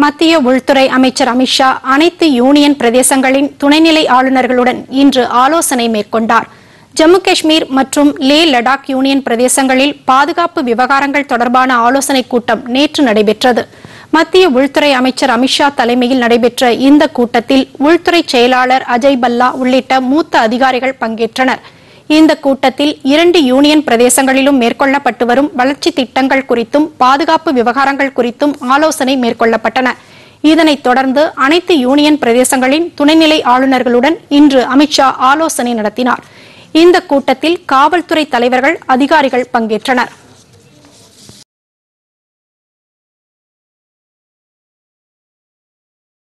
மத்திய உள்துறை அமைச்சர் அமித்ஷா அனைத்து யூனியன் பிரதேசங்களின் துணைநிலை ஆளுநர்களுடன் இன்று ஆலோசனை மேற்கொண்டார் ஜம்மு காஷ்மீர் மற்றும் லே லடாக் யூனியன் பிரதேசங்களில் பாதுகாப்பு விவகாரங்கள் தொடர்பான ஆலோசனைக் கூட்டம் நேற்று நடைபெற்றது மத்திய உள்துறை அமைச்சர் அமித்ஷா தலைமையில் நடைபெற்ற இந்த கூட்டத்தில் உள்துறை செயலாளர் அஜய் பல்லா உள்ளிட்ட மூத்த அதிகாரிகள் பங்கேற்றனர் இந்த கூட்டத்தில் இரண்டு யூனியன் பிரதேசங்களிலும் மேற்கொள்ளப்பட்டு வரும் வளர்ச்சி திட்டங்கள் குறித்தும் பாதுகாப்பு விவகாரங்கள் குறித்தும் ஆலோசனை மேற்கொள்ளப்பட்டன இதனைத் தொடர்ந்து அனைத்து யூனியன் பிரதேசங்களின் துணைநிலை ஆளுநர்களுடன் இன்று அமித்ஷா ஆலோசனை நடத்தினார் இந்த கூட்டத்தில் காவல்துறை தலைவர்கள் அதிகாரிகள் பங்கேற்றனர்